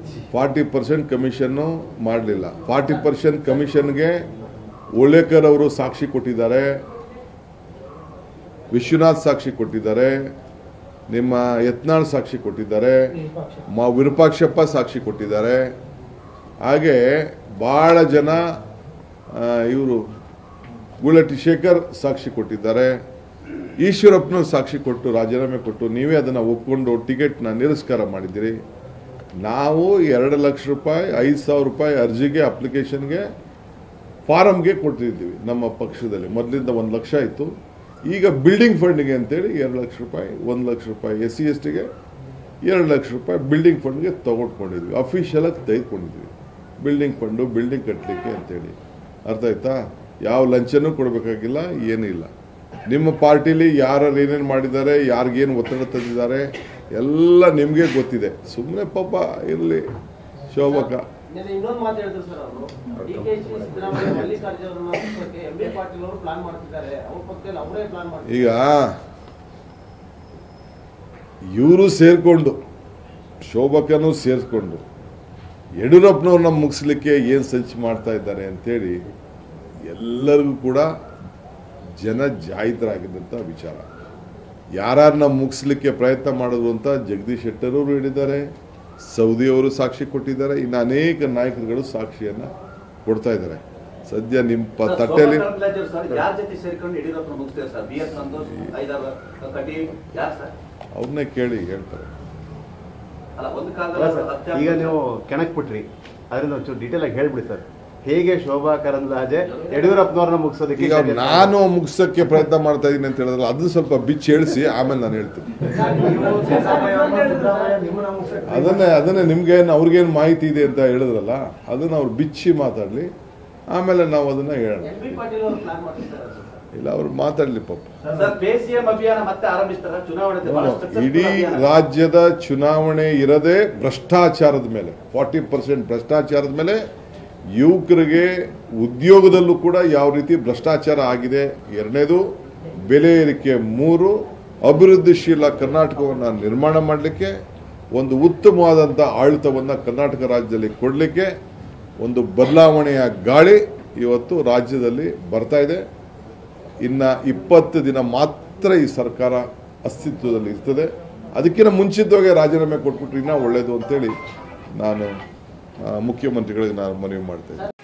Forty percent ಕಮಿಷನ್ನು ಮಾಡಲಿಲ್ಲ forty percent ಕಮಿಷನ್ಗೆ ಓಲೇಕರ್ ಅವರು ಸಾಕ್ಷಿ ಕೊಟ್ಟಿದ್ದಾರೆ ವಿಶ್ವನಾಥ್ ಸಾಕ್ಷಿ ಕೊಟ್ಟಿದ್ದಾರೆ ನಿಮ್ಮ ಯತ್ನಾಳ್ ಸಾಕ್ಷಿ ಕೊಟ್ಟಿದ್ದಾರೆ ಮ ವಿರೂಪಾಕ್ಷಪ್ಪ ಸಾಕ್ಷಿ ಕೊಟ್ಟಿದ್ದಾರೆ ಹಾಗೆ ಭಾಳ ಜನ ಇವರು ಗುಳಟಿ ಶೇಖರ್ ಸಾಕ್ಷಿ ಕೊಟ್ಟಿದ್ದಾರೆ ಈಶ್ವರಪ್ಪನ ಸಾಕ್ಷಿ ಕೊಟ್ಟು ರಾಜೀನಾಮೆ ಕೊಟ್ಟು ನೀವೇ ಅದನ್ನು ಒಪ್ಕೊಂಡು ಟಿಕೆಟ್ನ ನಿರಸ್ಕಾರ ಮಾಡಿದ್ದೀರಿ ನಾವು ಎರಡು ಲಕ್ಷ ರೂಪಾಯಿ ಐದು ಸಾವಿರ ರೂಪಾಯಿ ಅರ್ಜಿಗೆ ಅಪ್ಲಿಕೇಶನ್ಗೆ ಫಾರಮ್ಗೆ ಕೊಡ್ತಿದ್ದೀವಿ ನಮ್ಮ ಪಕ್ಷದಲ್ಲಿ ಮೊದಲಿಂದ ಒಂದು ಲಕ್ಷ ಇತ್ತು ಈಗ ಬಿಲ್ಡಿಂಗ್ ಫಂಡ್ಗೆ ಅಂತೇಳಿ ಎರಡು ಲಕ್ಷ ರೂಪಾಯಿ ಒಂದು ಲಕ್ಷ ರೂಪಾಯಿ ಎಸ್ ಸಿ ಎಸ್ ಟಿಗೆ ಎರಡು ಲಕ್ಷ ರೂಪಾಯಿ ಬಿಲ್ಡಿಂಗ್ ಫಂಡ್ಗೆ ತಗೊಂಡ್ಕೊಂಡಿದ್ವಿ ಅಫಿಷಿಯಲಾಗಿ ತೆಗೆದುಕೊಂಡಿದ್ವಿ ಬಿಲ್ಡಿಂಗ್ ಫಂಡು ಬಿಲ್ಡಿಂಗ್ ಕಟ್ಟಲಿಕ್ಕೆ ಅಂತೇಳಿ ಅರ್ಥ ಆಯ್ತಾ ಯಾವ ಲಂಚನೂ ಕೊಡಬೇಕಾಗಿಲ್ಲ ಏನೂ ಇಲ್ಲ ನಿಮ್ಮ ಪಾರ್ಟಿಲಿ ಯಾರು ಏನೇನು ಮಾಡಿದ್ದಾರೆ ಯಾರಿಗೇನು ಒತ್ತಡ ತಂದಿದ್ದಾರೆ ಎಲ್ಲ ನಿಮಗೆ ಗೊತ್ತಿದೆ ಸುಮ್ಮನೆ ಪಾಪ ಇರಲಿ ಶೋಭಕ ನಿನ್ನೆ ಇನ್ನೊಂದು ಮಾತು ಹೇಳಿದ್ರು ಸರ್ ಅವರು ಡಿ ಕೆ ಶಿ ಸಿದ್ದರಾಮಯ್ಯ ಮಲ್ಲಿಕಾರ್ಜುನ ಅವರಿಗೆ ಎಂ ಬಿ ಪಾಟೀಲ್ ಅವರು ಪ್ಲಾನ್ ಮಾಡ್ತಿದ್ದಾರೆ ಅವ್ರ ಪಕ್ಕದಲ್ಲಿ ಅವರೇ ಪ್ಲಾನ್ ಮಾಡ್ತಿದ್ದಾರೆ ಈಗ ಇವರು ಸೇರಿಕೊಂಡು ಶೋಭಕನೂ ಸೇರಿಸ್ಕೊಂಡು ಯಡಿಯೂರಪ್ಪನವ್ರನ್ನ ಮುಗಿಸ್ಲಿಕ್ಕೆ ಏನು ಸಂಚು ಮಾಡ್ತಾ ಇದ್ದಾರೆ ಅಂತೇಳಿ ಎಲ್ಲರಿಗೂ ಕೂಡ ಜನ ಜಾಯಿತರಾಗಿದ್ದಂಥ ವಿಚಾರ ಯಾರನ್ನ ಮುಗಿಸ್ಲಿಕ್ಕೆ ಪ್ರಯತ್ನ ಮಾಡಿದ್ರು ಅಂತ ಜಗದೀಶ್ ಶೆಟ್ಟರ್ ಅವರು ಹೇಳಿದ್ದಾರೆ ಸೌದಿಯವರು ಸಾಕ್ಷಿ ಕೊಟ್ಟಿದ್ದಾರೆ ಇನ್ನು ಅನೇಕ ನಾಯಕರುಗಳು ಸಾಕ್ಷಿಯನ್ನ ಕೊಡ್ತಾ ಇದ್ದಾರೆ ಸದ್ಯ ನಿಮ್ಮ ಪ- ತಟ್ಟೆಯಲ್ಲಿ ಸರ್ ಯಾರ ಜೊತೆ ಸೇರ್ಕೊಂಡು ಯಡಿಯೂರಪ್ಪ ಮುಗಿಸ್ತೇವೆ ಸರ್ ಬಿ ಎಸ್ ಸಂತೋಷ್ ಐದಾರು ಕಟಿ ಯಾರು ಸರ್ ಅವ್ರನ್ನೇ ಕೇಳಿ ಹೇಳ್ತಾರೆ ಅಲ್ಲ ಒಂದು ಅಲ್ಲ ಕಾಲದಲ್ಲಿ ಸರ್, ಹತ್ಯೆ ಈಗ ಆಗ್ಬಿಟ್ಟು- ನೀವು ಕೆಣಕ್ ಬಿಟ್ರಿ ಅದರಿಂದ ಒಂಚೂರು ಡೀಟೇಲ್ ಆಗಿ ಹೇಳ್ಬಿಡಿ ಸರ್ ಹೇಗೆ ಶೋಭಾ ಕರಂದ್ಲಾಜೆ ಯಡಿಯೂರಪ್ಪನವ್ರನ್ನ ಮುಗಿಸೋದಕ್ಕೆ ಈಗ ನಾನು ಮುಗಿಸೋಕ್ಕೆ ಪ್ರಯತ್ನ ಮಾಡ್ತಾ ಇದ್ದೀನಿ ಅಂತ ಹೇಳಿದ್ರೆ ಅದನ್ನ ಸ್ವಲ್ಪ ಬಿಚ್ಚಿ ಹೇಳಿಸಿ ಆಮೇಲೆ ನಾನು ಹೇಳ್ತೀನಿ ಅದನ್ನೇ ಅದನ್ನೇ ನಿಮ್ಗೇನು ಅವ್ರಿಗೇನು ಮಾಹಿತಿ ಇದೆ ಅಂತ ಹೇಳಿದ್ರಲ್ಲ ಅದನ್ನ ಅವ್ರು ಬಿಚ್ಚಿ ಮಾತಾಡಲಿ ಆಮೇಲೆ ನಾವು ಅದನ್ನ ಹೇಳೋಣ ಎಂ ಬಿ ಪಾಟೀಲ್ ಅವರು ಪ್ಲಾನ್ ಮಾಡ್ತಿದ್ದಾರೆ ಸರ್ ಇಲ್ಲ ಅವ್ರು ಮಾತಾಡಲಿ ಪಾಪ ಸರ್ ಪೇಸಿಎಂ ಅಭಿಯಾನ ಮತ್ತೆ ಆರಂಭಿಸ್ತಾರ ಚುನಾವಣೆ ಬಹಳ successful ಇಡೀ ಅಭಿಯಾನ. ರಾಜ್ಯದ ಚುನಾವಣೆ ಇರದೆ ಭ್ರಷ್ಟಾಚಾರದ ಮೇಲೆ ಫಾರ್ಟಿ ಪರ್ಸೆಂಟ್ ಭ್ರಷ್ಟಾಚಾರದ ಮೇಲೆ ಯುವಕರಿಗೆ ಉದ್ಯೋಗದಲ್ಲೂ ಕೂಡ ಯಾವ ರೀತಿ ಭ್ರಷ್ಟಾಚಾರ ಆಗಿದೆ ಎರಡನೇದು ಬೆಲೆ ಏರಿಕೆ ಮೂರು ಅಭಿವೃದ್ಧಿಶೀಲ ಕರ್ನಾಟಕವನ್ನು ನಿರ್ಮಾಣ ಮಾಡಲಿಕ್ಕೆ ಒಂದು ಉತ್ತಮವಾದಂಥ ಆಡಳಿತವನ್ನು ಕರ್ನಾಟಕ ರಾಜ್ಯದಲ್ಲಿ ಕೊಡಲಿಕ್ಕೆ ಒಂದು ಬದಲಾವಣೆಯ ಗಾಳಿ ಇವತ್ತು ರಾಜ್ಯದಲ್ಲಿ ಬರ್ತಾ ಇದೆ ಇನ್ನು ಇಪ್ಪತ್ತು ದಿನ ಮಾತ್ರ ಈ ಸರ್ಕಾರ ಅಸ್ತಿತ್ವದಲ್ಲಿ ಇರ್ತದೆ ಅದಕ್ಕಿಂತ ಮುಂಚಿತವಾಗಿ ರಾಜೀನಾಮೆ ಕೊಟ್ಬಿಟ್ರೆ ಇನ್ನೂ ಒಳ್ಳೆಯದು ಅಂತೇಳಿ ನಾನು ಆ, ಮುಖ್ಯಮಂತ್ರಿಗಳಿಗೆ ನಾನು ಮನವಿ ಮಾಡ್ತೇನೆ